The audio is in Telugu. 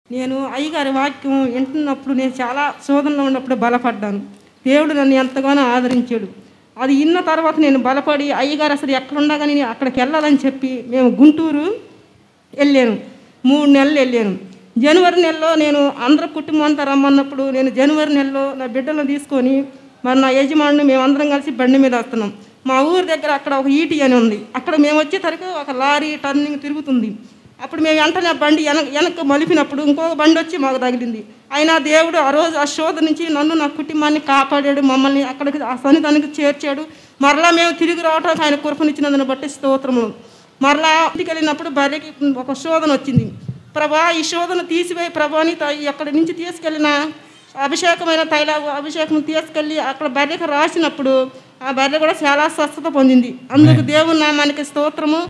నేను అయ్యగారి వాక్యం వింటున్నప్పుడు నేను చాలా శోధనలో ఉన్నప్పుడు బలపడ్డాను దేవుడు నన్ను ఎంతగానో ఆదరించాడు అది ఇన్న తర్వాత నేను బలపడి అయ్యగారు అసలు ఎక్కడుండగా నేను అక్కడికి వెళ్ళాలని చెప్పి మేము గుంటూరు వెళ్ళాను మూడు నెలలు వెళ్ళాను జనవరి నెలలో నేను అందరూ కుటుంబం అంతా రమ్మన్నప్పుడు నేను జనవరి నెలలో నా బిడ్డలను తీసుకొని మరి నా యజమానుని మేమందరం కలిసి బండి మీద వస్తున్నాం మా ఊరి దగ్గర అక్కడ ఒక ఈటీ అని ఉంది అక్కడ మేము వచ్చేసరికి ఒక లారీ టర్నింగ్ తిరుగుతుంది అప్పుడు మేము వెంటనే ఆ బండి వెనక వెనక్కి మలిపినప్పుడు ఇంకొక బండి వచ్చి మాకు తగిలింది అయినా దేవుడు ఆ రోజు ఆ శోధ నుంచి నన్ను నా కుటుంబాన్ని కాపాడాడు మమ్మల్ని అక్కడికి ఆ సన్నిధానికి చేర్చాడు మరలా మేము తిరిగి రావడానికి ఆయన కృపనిచ్చినందుని బట్టి స్తోత్రములు మరలా ఇంటికి వెళ్ళినప్పుడు భార్యకి ఒక శోధన వచ్చింది ప్రభా ఈ శోధన తీసిపోయి ప్రభాని అక్కడి నుంచి తీసుకెళ్ళిన అభిషేకమైన తైల అభిషేకం తీసుకెళ్ళి అక్కడ భార్యకు రాసినప్పుడు ఆ భార్య కూడా చాలా స్వస్థత పొందింది అందుకు దేవుని నామానికి స్తోత్రము